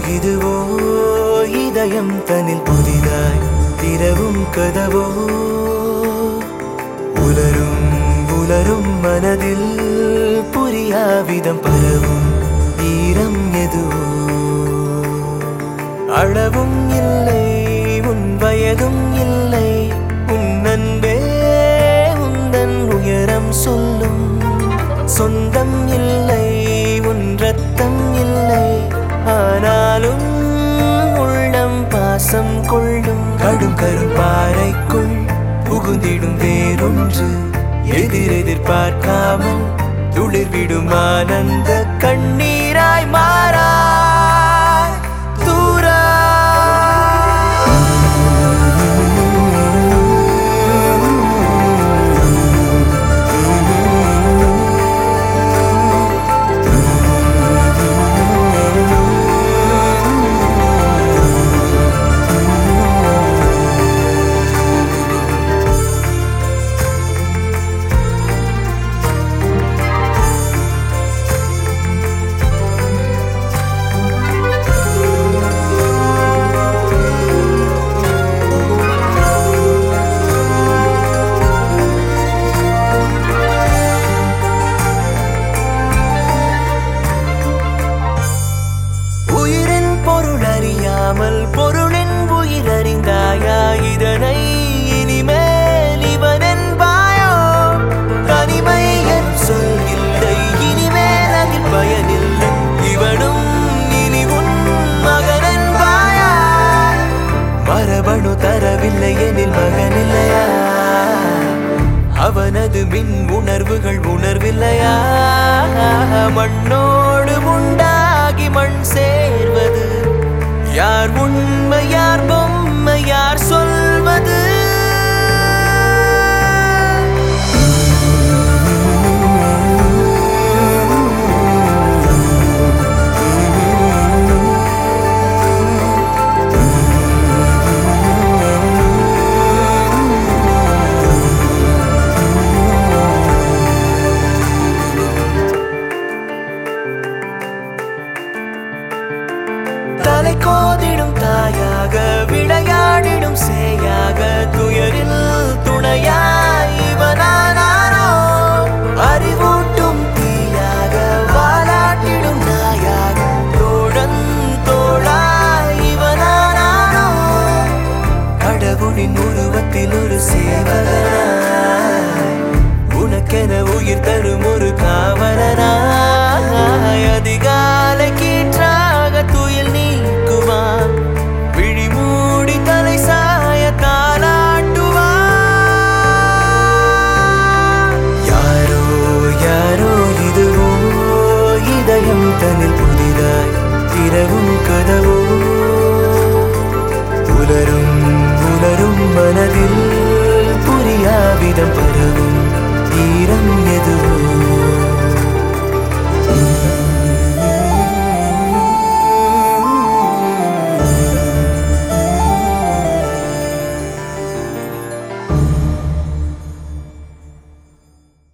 இதுவோ இதயம் தனில் புதிதாய் திரவும் கதவோ உலரும் உலரும் மனதில் புரியாவிதம் பரவும் ஈரம் எதுவோ அளவும் இல்லை உன் வயதும் இல்லை உன் அன்பே உந்தன் உயரம் சொல்லும் சொந்தம் இல்லை உன் ரத்தம் இல்லை ஆனாலும் உள்ளம் பாசம் கொள்ளும் கடும் கரும்பாறைக்குள் புகுந்திடும் வேறொன்று எதிரெதிர் பார்க்காமல் துளிர்விடும் ஆனந்த கண்ணீராய் மாறாய் தூரா உயிரின் பொருள் அறியாமல் பொருளின் உயிர் அறிந்தாயா இதனை இனிமேல் இவன் என்பாயோ தனிமை என் சொல் இல்லை இனிமேல் அதில் பயனில்லை இவனும் இனி உன் மகன் என்பாயா மரபணு தரவில்லை எனில் மகன் இல்லையா அவனது மின் உணர்வுகள் உணர்வில்லையா மண்ணோடு உண்டாகி மண் சேர்வது யார் உண்மை யார் பொம்மை யார் சொல்வது தலை கோதிடும் தாயாக விளையாடிடும் சேயாக துயரில் துணையாய் இவனானாரோ அறிவூட்டும் தீயாக வாலாட்டிடும் நாயாக தோழன் தோழாய் இவனானாரோ கடவுளின் உருவத்தில் ஒரு சேவகனாய் உனக்கென உயிர் தரும் ஒரு காவலனாய் அதிகாலை கீற்றாக துயில் நீக்குமா விழி மூடி தலை சாய தாளாட்டுவா யாரோ யாரோ இதுவோ இதயம் தனில் புதிதாய் திரவும் கதை